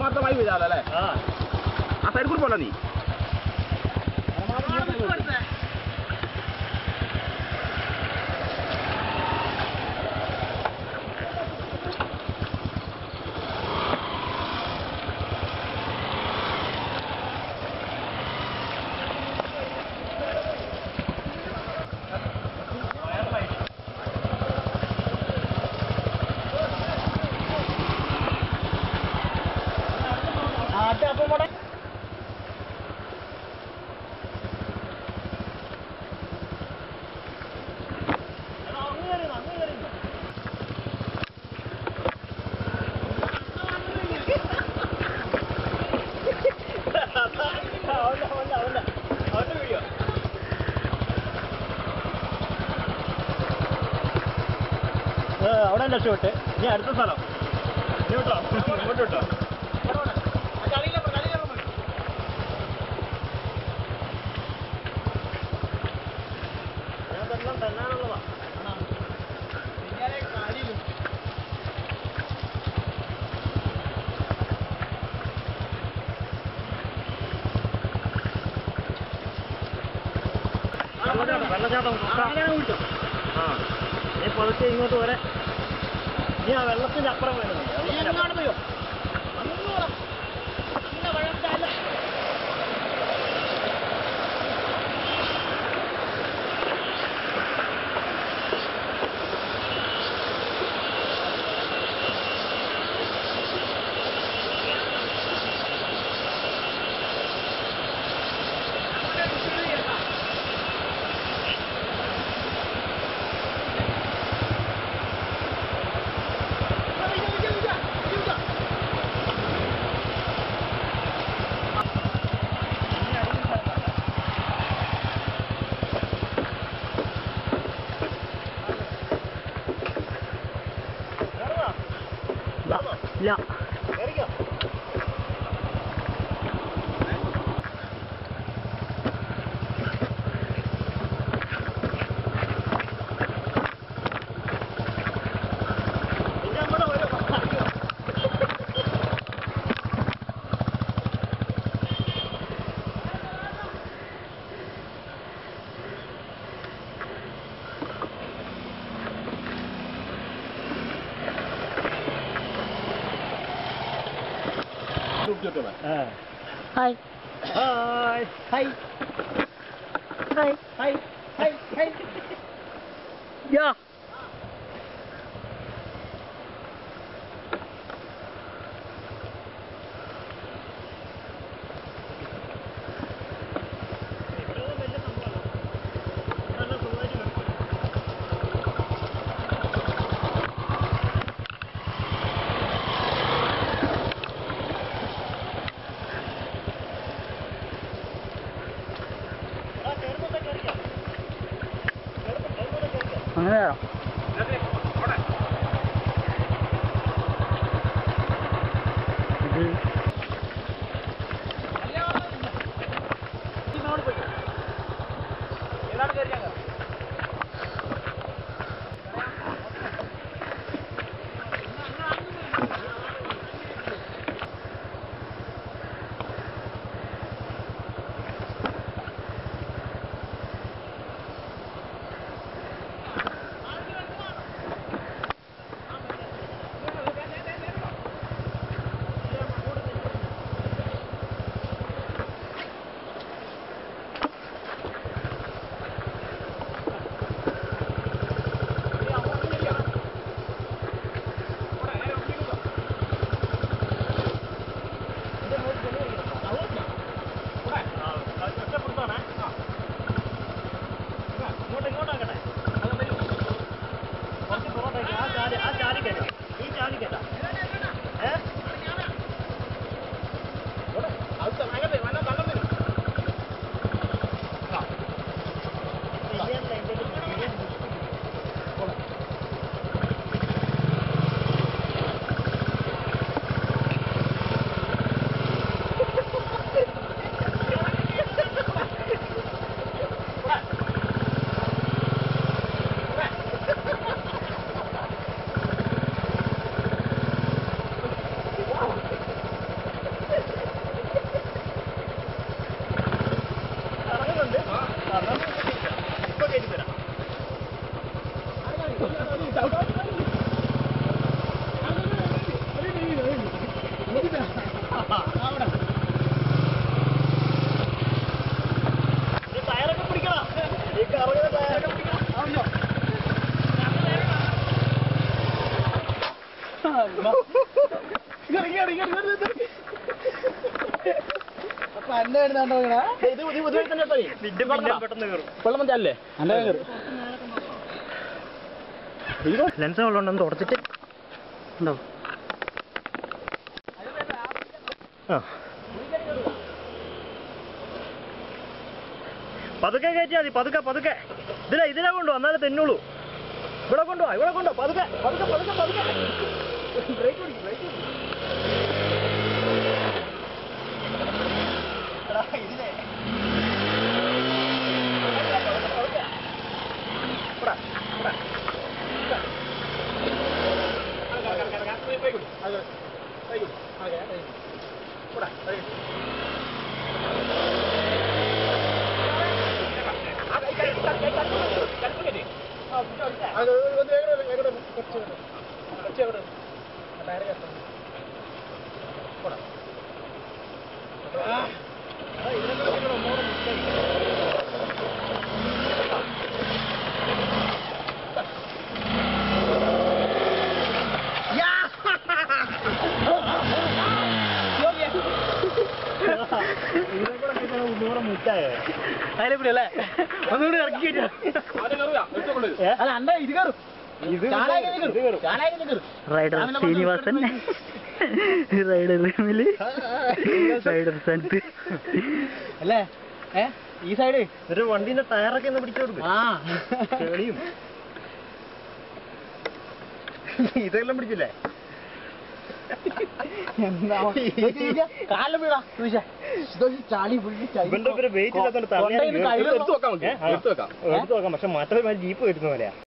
ആത്മാർത്ഥമായി വീഴാലോ അല്ലേ ആ ആ സൈഡിൽ കൂടി പോലെ നീ അത് അപ്പം കൂടെ അവിടെ രക്ഷപ്പെട്ട് ഇനി അടുത്ത സ്ഥലം ഇങ്ങോട്ടോ ഇങ്ങോട്ട് വിട്ടോ ഞാൻ വെള്ളം തന്നാനുള്ളതാ വെള്ളച്ചാട്ടം ആ നീ പതുക്കെ ഇങ്ങോട്ട് വരെ നീ ആ വെള്ളത്തിന്റെ അപ്പുറം വേണം ഇല്ല കേറിക്കോ ഇനി അങ്ങോട്ട് വരൂ. ആ. Hi hi hi hi hi hi hi യാ അങ്ങനെ വരാം അപ്പൊ എന്നെ വരുന്നുണ്ടോ ഇത് ഇത് ഇതുവഴി തന്നെ കേട്ടോ നിന്റെ പിന്നെ പെട്ടെന്ന് കയറും വെള്ളം ചാലേ എന്റെ കയറി ലെൻസ് ഉള്ളതുണ്ടെന്ന് തുടച്ചിട്ട് ഉണ്ടോ ആ പതുക്കെ കയറ്റിയാ മതി പതുക്കെ പതുക്കെ ഇതിലെ ഇതിലെ കൊണ്ടുപോ എന്നാലേ തെന്നുള്ളൂ ഇവിടെ കൊണ്ടുപോവാ ഇവിടെ കൊണ്ടുപോ പതുക്കെ പതുക്കെ പതുക്കെ പതുക്കെ ഇതിനെ കൂടെ കിട്ടുന്ന ഒന്നുകൂടെ മുറ്റായേ അതിലെപ്പിടി അല്ലേ ഒന്നുകൂടി ഇറക്കി കയറ്റാ ഏ? അല്ല അണ്ട ഇത് കയറും ഇത് ചാണകം ഇത് കയറും കയറും. ചാണകം കയറും റൈഡർ രാവിലെ ശ്രീനിവാസൻ റൈഡർ റൂമില് റൈഡർ സ്ഥാനത്ത് അല്ലേ ഏ ഈ സൈഡ് ഒരു വണ്ടീന്റെ ടയറൊക്കെ ഒന്ന് പിടിച്ചു കൊടുക്കും ആ ചെളിയും ഇതെല്ലാം പിടിച്ചില്ലേ എന്താ കാലം വീടാ ചാളി പുള്ളി ഇവന്റെ ഒരു വെയിറ്റ് ഇല്ലാത്തോണ്ട് തള്ളിയാൽ കൊണ്ടേന്ന് കേറും. കഴിവ് എടുത്ത് വെക്കാം നമുക്ക്. ഏ? എടുത്ത് വെക്കാം. എടുത്ത് വെക്കാം പക്ഷെ മറ്റൊരു ജീപ്പ് വരുന്ന പോലെയാ